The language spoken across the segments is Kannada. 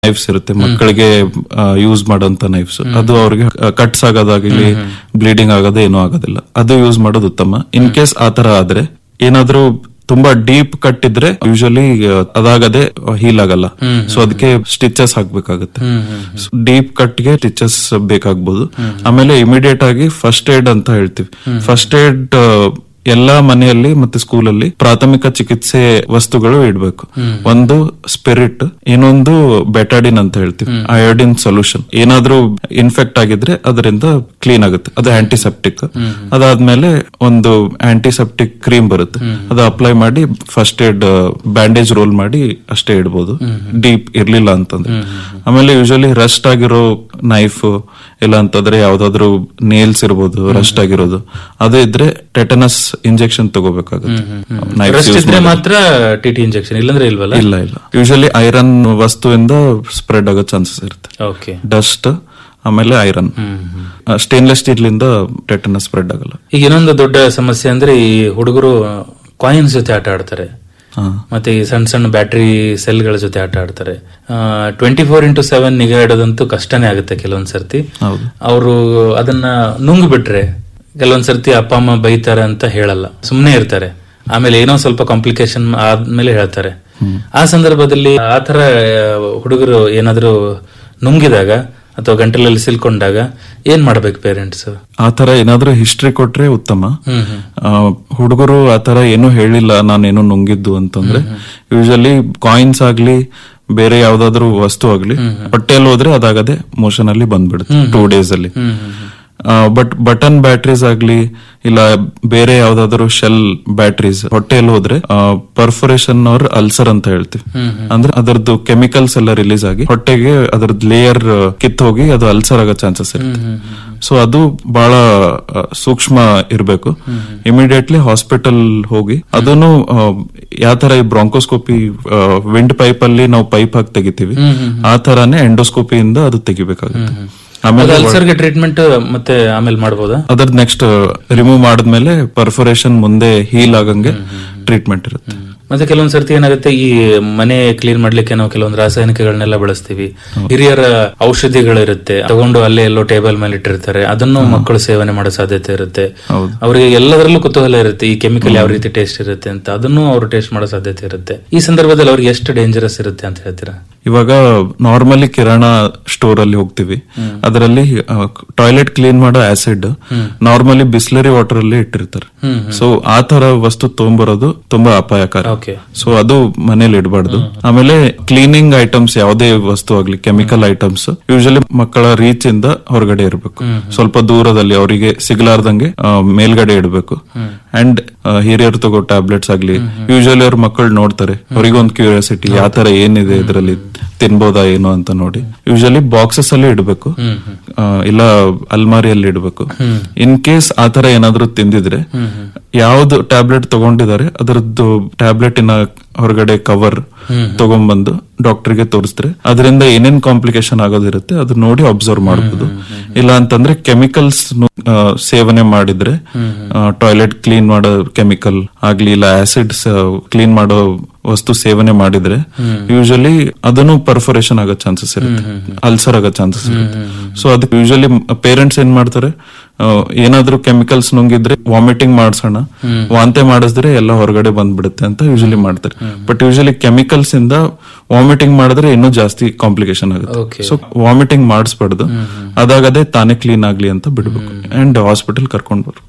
ನೈಫ್ಸ್ ಇರುತ್ತೆ ಮಕ್ಕಳಿಗೆ ಯೂಸ್ ಮಾಡೋಂತ ನೈಫ್ಸ್ ಅದು ಅವ್ರಿಗೆ ಕಟ್ಸ್ ಆಗೋದಾಗ್ಲಿ ಬ್ಲೀಡಿಂಗ್ ಆಗೋದು ಏನೂ ಆಗೋದಿಲ್ಲ ಅದು ಯೂಸ್ ಮಾಡೋದು ಉತ್ತಮ ಇನ್ ಕೇಸ್ ಆತರ ಆದ್ರೆ ಏನಾದ್ರೂ ತುಂಬಾ ಡೀಪ್ ಕಟ್ ಇದ್ರೆ ಯೂಶಲಿ ಅದಾಗದೆ ಹೀಲ್ ಆಗಲ್ಲ ಸೊ ಅದಕ್ಕೆ ಸ್ಟಿಚಸ್ ಹಾಕ್ಬೇಕಾಗುತ್ತೆ ಡೀಪ್ ಕಟ್ಗೆ ಸ್ಟಿಚಸ್ ಬೇಕಾಗ್ಬೋದು ಆಮೇಲೆ ಇಮಿಡಿಯೇಟ್ ಆಗಿ ಫಸ್ಟ್ ಏಡ್ ಅಂತ ಹೇಳ್ತೀವಿ ಫಸ್ಟ್ ಏಡ್ ಎಲ್ಲಾ ಮನೆಯಲ್ಲಿ ಮತ್ತೆ ಸ್ಕೂಲಲ್ಲಿ ಪ್ರಾಥಮಿಕ ಚಿಕಿತ್ಸೆ ವಸ್ತುಗಳು ಇಡ್ಬೇಕು ಒಂದು ಸ್ಪಿರಿಟ್ ಇನ್ನೊಂದು ಬೆಟಾಡಿನ್ ಅಂತ ಹೇಳ್ತೀವಿ ಅಯೋಡಿನ್ ಸೊಲ್ಯೂಷನ್ ಏನಾದ್ರೂ ಇನ್ಫೆಕ್ಟ್ ಆಗಿದ್ರೆ ಅದರಿಂದ ಕ್ಲೀನ್ ಆಗುತ್ತೆ ಅದು ಆಂಟಿಸೆಪ್ಟಿಕ್ ಅದಾದ್ಮೇಲೆ ಒಂದು ಆಂಟಿಸೆಪ್ಟಿಕ್ ಕ್ರೀಮ್ ಬರುತ್ತೆ ಅದು ಅಪ್ಲೈ ಮಾಡಿ ಫಸ್ಟ್ ಏಡ್ ಬ್ಯಾಂಡೇಜ್ ರೋಲ್ ಮಾಡಿ ಅಷ್ಟೇ ಇಡ್ಬೋದು ಡೀಪ್ ಇರ್ಲಿಲ್ಲ ಅಂತಂದ್ರೆ ಆಮೇಲೆ ಯೂಶಲಿ ರಸ್ಟ್ ಆಗಿರೋ ನೈಫ್ ಇಲ್ಲ ಅಂತಂದ್ರೆ ಯಾವ್ದಾದ್ರು ನೇಲ್ಸ್ ಇರ್ಬೋದು ರಸ್ಟ್ ಆಗಿರೋದು ಅದು ಇದ್ರೆ ಟೆಟನಸ್ ಇಂಜೆಕ್ಷನ್ ತಗೋಬೇಕಾಗುತ್ತೆ Knives ರಸ್ಟ್ use ಇದ್ರೆ ಮಾಡಿ- ಮಾತ್ರ ಟಿ ಟಿ ಇಂಜೆಕ್ಷನ್ ಇಲ್ಲಂದ್ರೆ ಇಲ್ವಲ್ಲ ಇಲ್ಲ ಇಲ್ಲ ಯೂಶಲಿ ಐರನ್ ವಸ್ತುವಿಂದ ಸ್ಪ್ರೆಡ್ ಆಗೋ ಚಾನ್ಸಸ್ ಇರುತ್ತೆ ಓಕೆ ಡಸ್ಟ್ ಆಮೇಲೆ ಐರನ್ ಸ್ಟೇನ್ಲೆಸ್ ಸ್ಟೀಲ್ ಇಂದ ಟೆಟನಸ್ ಸ್ಪ್ರೆಡ್ ಆಗಲ್ಲ ಈಗ ಇನ್ನೊಂದು ದೊಡ್ಡ ಸಮಸ್ಯೆ ಅಂದ್ರೆ ಈ ಹುಡುಗರು ಕಾಯಿನ್ಸ್ ಜೊತೆ ಆಟ ಆಡ್ತಾರೆ ಹಾ. ಮತ್ತೆ ಈ ಸಣ್ಣ ಸಣ್ಣ ಬ್ಯಾಟ್ರಿ ಸೆಲ್ಗಳ ಜೊತೆ ಆಟ ಆಡ್ತಾರೆ ಟ್ವೆಂಟಿ ಫೋರ್ ಇಂಟು ಸೆವೆನ್ ನಿಗಾ ಇಡೋದಂತೂ ಕಷ್ಟನೇ ಆಗುತ್ತೆ ಕೆಲವೊಂದ್ ಸರ್ತಿ ಹೌದು ಅವರು ಅದನ್ನ ನುಂಗ್ ಬಿಟ್ರೆ ಕೆಲವೊಂದ್ ಸರ್ತಿ ಅಪ್ಪ ಅಮ್ಮ ಬೈತಾರೆ ಅಂತ ಹೇಳಲ್ಲ ಸುಮ್ನೆ ಇರ್ತಾರೆ ಆಮೇಲೆ ಏನೋ ಸ್ವಲ್ಪ ಕಾಂಪ್ಲಿಕೇಶನ್ ಆದ್ಮೇಲೆ ಹೇಳ್ತಾರೆ ಆ ಸಂದರ್ಭದಲ್ಲಿ ಆ ತರ ಹುಡುಗರು ಏನಾದ್ರೂ ನುಂಗಿದಾಗ ಅಥವಾ ಗಂಟಲಲ್ಲಿ ಸಿಲ್ಕೊಂಡಾಗ ಏನ್ ಮಾಡ್ಬೇಕು ಪೇರೆಂಟ್ಸ್ ಆತರ ಏನಾದ್ರೂ ಹಿಸ್ಟ್ರಿ ಕೊಟ್ರೆ ಉತ್ತಮ ಹ್ಮ್ ಹ್ಮ್ ಹುಡುಗರು ಆತರ ಏನು ಹೇಳಿಲ್ಲ ನಾನೇನು ನುಂಗಿದ್ದು ಅಂತಂದ್ರೆ ಯೂಶಲಿ ಕಾಯಿನ್ಸ್ ಆಗ್ಲಿ ಬೇರೆ ಯಾವ್ದಾದ್ರು ವಸ್ತು ಆಗ್ಲಿ ಹೊಟ್ಟೆಯಲ್ಲಿ ಹೋದ್ರೆ ಅದಾಗದೆ ಮೋಷನ್ ಅಲ್ಲಿ ಬಂದ್ಬಿಡುತ್ತೆ ಟೂ ಡೇಸ್ ಅಲ್ಲಿ ಹ್ಮ್ ಹ್ಮ್ ಹ್ಮ್. ಬಟ್ ಬಟನ್ ಬ್ಯಾಟ್ರೀಸ್ ಆಗ್ಲಿ ಇಲ್ಲ ಬೇರೆ ಯಾವ್ದಾದ್ರು ಶೆಲ್ ಬ್ಯಾಟ್ರೀಸ್ ಹೊಟ್ಟೆಯಲ್ಲಿ ಹೋದ್ರೆ ಪರ್ಫೊರೇಷನ್ ಅವ್ರ ಅಲ್ಸರ್ ಅಂತ ಹೇಳ್ತೀವಿ ಅಂದ್ರೆ ಅದರದ್ದು ಕೆಮಿಕಲ್ಸ್ ಎಲ್ಲ ರಿಲೀಸ್ ಆಗಿ ಹೊಟ್ಟೆಗೆ ಅದರದ್ದು ಲೇಯರ್ ಕಿತ್ ಹೋಗಿ ಅದು ಅಲ್ಸರ್ ಆಗೋ ಚಾನ್ಸಸ್ ಇರುತ್ತೆ ಸೊ ಅದು ಬಹಳ ಆ, ಸೂಕ್ಷ್ಮ ಇರಬೇಕು ಇಮಿಡಿಯೇಟ್ಲಿ ಹಾಸ್ಪಿಟಲ್ ಹೋಗಿ ಅದನ್ನು ಯಾವ ತರ ಈ ಬ್ರಾಂಕೋಸ್ಕೋಪಿ ವಿಂಡ್ ಪೈಪ್ ಅಲ್ಲಿ ನಾವು ಪೈಪ್ ಹಾಕಿ ತೆಗಿತೀವಿ ಆ ತರಾನೇ ಎಂಡೋಸ್ಕೋಪಿಯಿಂದ ಅದು ತೆಗಿಬೇಕಾಗುತ್ತೆ ಆಮೇಲೆ ಅಲ್ಸರ್ಗೆ ಟ್ರೀಟ್ಮೆಂಟ್ ಮತ್ತೆ ಆಮೇಲೆ ಮಾಡ್ಬೋದಾ ಅದ್ರದ್ ನೆಕ್ಸ್ಟ್ ರಿಮೂವ್ ಮಾಡಿದ್ಮೇಲೆ ಪರ್ಫೊರೇಷನ್ ಮುಂದೆ ಹೀಲ್ ಆಗಂಗೆ ಟ್ರೀಟ್ಮೆಂಟ್ ಇರುತ್ತೆ ಮತ್ತೆ ಕೆಲವೊಂದ್ ಸರ್ತಿ ಏನಾಗುತ್ತೆ ಈ ಮನೆ ಕ್ಲೀನ್ ಮಾಡ್ಲಿಕ್ಕೆ ನಾವು ಕೆಲವೊಂದು ರಾಸಾಯನಿಕಗಳನ್ನೆಲ್ಲ ಬಳಸ್ತೀವಿ ಹಿರಿಯರ ಔಷಧಿಗಳಿರುತ್ತೆ ತಗೊಂಡು ಅಲ್ಲೇ ಎಲ್ಲೋ ಟೇಬಲ್ ಮೇಲೆ ಇಟ್ಟಿರ್ತಾರೆ ಅದನ್ನು ಮಕ್ಕಳು ಸೇವನೆ ಮಾಡೋ ಸಾಧ್ಯತೆ ಇರುತ್ತೆ ಹೌದು. ಅವರಿಗೆ ಎಲ್ಲದರಲ್ಲೂ ಕುತೂಹಲ ಇರುತ್ತೆ ಈ ಕೆಮಿಕಲ್ ಯಾವ ರೀತಿ ಟೇಸ್ಟ್ ಇರುತ್ತೆ ಅಂತ ಅದನ್ನು ಅವರು ಟೇಸ್ಟ್ ಮಾಡೋ ಸಾಧ್ಯತೆ ಇರುತ್ತೆ ಈ ಸಂದರ್ಭದಲ್ಲಿ ಅವ್ರಿಗೆ ಎಷ್ಟು ಡೇಂಜರಸ್ ಇರುತ್ತೆ ಅಂತ ಹೇಳ್ತೀರಾ ಇವಾಗ ನಾರ್ಮಲಿ ಕಿರಾಣ ಸ್ಟೋರ್ ಅಲ್ಲಿ ಹೋಗ್ತೀವಿ ಅದರಲ್ಲಿ ಟಾಯ್ಲೆಟ್ ಕ್ಲೀನ್ ಮಾಡೋ ಆಸಿಡ್ ನಾರ್ಮಲಿ ಬಿಸ್ಲರಿ ವಾಟರ್ ಅಲ್ಲಿ ಇಟ್ಟಿರ್ತಾರೆ ಸೊ ಆ ತರ ವಸ್ತು ತಗೊಂಬರೋದು ತುಂಬಾ ಅಪಾಯಕಾರಿ ಓಕೆ ಸೊ ಅದು ಮನೇಲಿ ಇಡಬಾರ್ದು ಆಮೇಲೆ ಕ್ಲೀನಿಂಗ್ ಐಟಮ್ಸ್ ಯಾವುದೇ ವಸ್ತು ಆಗ್ಲಿ ಕೆಮಿಕಲ್ ಐಟಮ್ಸ್ ಯೂಶಲಿ ಮಕ್ಕಳ ರೀಚ್ ಇಂದ ಹೊರಗಡೆ ಇರಬೇಕು ಸ್ವಲ್ಪ ದೂರದಲ್ಲಿ ಅವರಿಗೆ ಸಿಗಲಾರ್ದಂಗೆ ಆ, ಮೇಲ್ಗಡೆ ಇಡಬೇಕು ಅಂಡ್ ಹಿರಿಯರು ತಗೋ ಟ್ಯಾಬ್ಲೆಟ್ಸ್ ಆಗ್ಲಿ ಯೂಶಲಿ ಅವ್ರ ಮಕ್ಕಳು ನೋಡ್ತಾರೆ ಅವ್ರಿಗೊಂದು ಕ್ಯೂರಿಯಾಸಿಟಿ ಯಾವ ತರ ಏನಿದೆ ಇದರಲ್ಲಿ ತಿನ್ಬೋದಾ ಏನು ಅಂತ ನೋಡಿ ಯೂಶಲಿ ಬಾಕ್ಸಸ್ ಅಲ್ಲಿ ಇಡಬೇಕು ಇಲ್ಲ ಅಲ್ಮಾರಿಯಲ್ಲಿ ಇಡಬೇಕು ಇನ್ ಕೇಸ್ ಆತರ ಏನಾದ್ರೂ ತಿಂದಿದ್ರೆ ಯಾವ್ದು ಟ್ಯಾಬ್ಲೆಟ್ ತಗೊಂಡಿದ್ದಾರೆ ಅದರದ್ದು ಟ್ಯಾಬ್ಲೆಟ್ ಇನ ಹೊರಗಡೆ ಕವರ್ ತಗೊಂಡ್ಬಂದು ಡಾಕ್ಟರ್ಗೆ ತೋರಿಸಿದ್ರೆ ಅದರಿಂದ ಏನೇನ್ ಕಾಂಪ್ಲಿಕೇಶನ್ ಆಗೋದಿರುತ್ತೆ ಅದು ನೋಡಿ ಅಬ್ಸರ್ವ್ ಮಾಡಬಹುದು ಇಲ್ಲ ಅಂತಂದ್ರೆ ಕೆಮಿಕಲ್ಸ್ ಸೇವನೆ ಮಾಡಿದ್ರೆ ಟಾಯ್ಲೆಟ್ ಕ್ಲೀನ್ ಮಾಡೋ ಕೆಮಿಕಲ್ ಆಗ್ಲಿ ಇಲ್ಲ ಆಸಿಡ್ಸ್ ಕ್ಲೀನ್ ಮಾಡೋ ವಸ್ತು ಸೇವನೆ ಮಾಡಿದ್ರೆ ಯೂಶಲಿ ಅದನ್ನು ಪರ್ಫೊರೇಷನ್ ಆಗೋ ಚಾನ್ಸಸ್ ಇರುತ್ತೆ ಅಲ್ಸರ್ ಆಗೋ ಚಾನ್ಸಸ್ ಇರುತ್ತೆ ಸೊ ಅದಕ್ಕೆ ಯೂಶಲಿ ಪೇರೆಂಟ್ಸ್ ಏನ್ ಮಾಡ್ತಾರೆ ಆ, ಏನಾದ್ರೂ ಕೆಮಿಕಲ್ಸ್ ನುಂಗಿದ್ರೆ ವಾಮಿಟಿಂಗ್ ಮಾಡ್ಸೋಣ ವಾಂತಿ ಮಾಡಿಸಿದ್ರೆ ಎಲ್ಲ ಹೊರಗಡೆ ಬಂದ್ಬಿಡುತ್ತೆ ಅಂತ ಯೂಶಲಿ ಮಾಡ್ತಾರೆ ಬಟ್ ಯೂಶಲಿ ಕೆಮಿಕಲ್ಸ್ ಇಂದ ವಾಮಿಟಿಂಗ್ ಮಾಡಿದ್ರೆ ಇನ್ನೂ ಜಾಸ್ತಿ ಕಾಂಪ್ಲಿಕೇಶನ್ ಆಗುತ್ತೆ Okay. ಸೊ ವಾಮಿಟಿಂಗ್ ಮಾಡಿಸ್ಬಾರ್ದು ಅದಾಗದೆ ತಾನೇ ಕ್ಲೀನ್ ಆಗ್ಲಿ ಅಂತ ಬಿಡ್ಬೇಕು ಅಂಡ್ ಹಾಸ್ಪಿಟಲ್ ಕರ್ಕೊಂಡ್ ಬರ್ಬೇಕು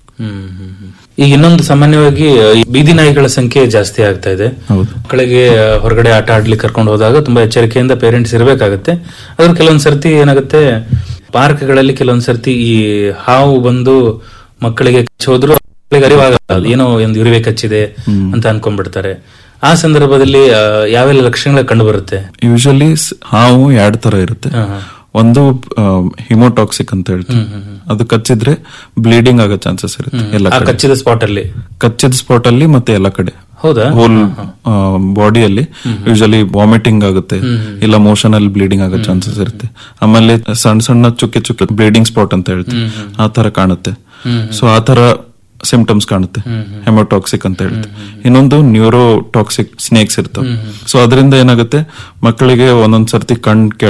ಈಗ ಇನ್ನೊಂದು ಸಾಮಾನ್ಯವಾಗಿ ಈ ಬೀದಿ ನಾಯಿಗಳ ಸಂಖ್ಯೆ ಜಾಸ್ತಿ ಆಗ್ತಾ ಇದೆ ಹೌದು ಮಕ್ಕಳಿಗೆ ಹೊರಗಡೆ ಆಟ ಆಡ್ಲಿಕ್ಕೆ ಕರ್ಕೊಂಡು ಹೋದಾಗ ತುಂಬಾ ಎಚ್ಚರಿಕೆಯಿಂದ ಪೇರೆಂಟ್ಸ್ ಇರಬೇಕಾಗುತ್ತೆ ಅದ್ರ ಕೆಲವೊಂದ್ ಸರ್ತಿ ಏನಾಗುತ್ತೆ ಪಾರ್ಕ್ಗಳಲ್ಲಿ ಕೆಲವೊಂದ್ ಸರ್ತಿ ಈ ಹಾವು ಬಂದು ಮಕ್ಕಳಿಗೆ ಹೋದ್ರು ಮಕ್ಕಳಿಗೆ ಅರಿವಾಗಲ್ಲ ಅದು ಏನೋ ಒಂದು ಇರುವೆ ಕಚ್ಚಿದೆ ಅಂತ ಅನ್ಕೊಂಡ್ಬಿಡ್ತಾರೆ ಆ ಸಂದರ್ಭದಲ್ಲಿ ಆ, ಯಾವೆಲ್ಲ ಲಕ್ಷಣಗಳು ಕಂಡು ಬರುತ್ತೆ ಯೂಶಲಿ ಹಾವು ಎರಡ್ ತರ ಇರುತ್ತೆ ಒಂದು ಹಿಮೋಟಾಕ್ಸಿಕ್ ಅಂತ ಹೇಳ್ತೀವಿ ಅದು ಕಚ್ಚಿದ್ರೆ ಬ್ಲೀಡಿಂಗ್ ಆಗೋ ಚಾನ್ಸಸ್ ಇರುತ್ತೆ ಎಲ್ಲ ಆ ಕಡೆ ಕಚ್ಚಿದ ಸ್ಪಾಟ್ ಅಲ್ಲಿ ಕಚ್ಚಿದ ಸ್ಪಾಟ್ ಅಲ್ಲಿ ಮತ್ತೆ ಎಲ್ಲ ಕಡೆ ಹೌದಾ ಹೋಲ್ ಬಾಡಿಯಲ್ಲಿ ಯೂಶಲಿ ವಾಮಿಟಿಂಗ್ ಆಗುತ್ತೆ ಇಲ್ಲ ಮೋಷನ್ ಅಲ್ಲಿ ಬ್ಲೀಡಿಂಗ್ ಆಗೋ ಚಾನ್ಸಸ್ ಇರುತ್ತೆ ಆಮೇಲೆ ಸಣ್ಣ ಸಣ್ಣ ಚುಕ್ಕೆ ಚುಕ್ಕೆ ಬ್ಲೀಡಿಂಗ್ ಸ್ಪಾಟ್ ಅಂತ ಹೇಳ್ತೀವಿ ಆ ತರ ಕಾಣುತ್ತೆ ಸೊ ಆ ತರ ಸಿಂಪ್ಟಮ್ಸ್ ಕಾಣುತ್ತೆ ಹೆಮೋಟಾಕ್ಸಿಕ್ ಅಂತ ಹೇಳ್ತೀವಿ ಇನ್ನೊಂದು ನ್ಯೂರೋಟಾಕ್ಸಿಕ್ ಸ್ನೇಕ್ಸ್ ಇರ್ತವೆ ಸೊ ಅದರಿಂದ ಏನಾಗುತ್ತೆ ಮಕ್ಕಳಿಗೆ ಒಂದೊಂದ್ ಸರ್ತಿ ಕಣ್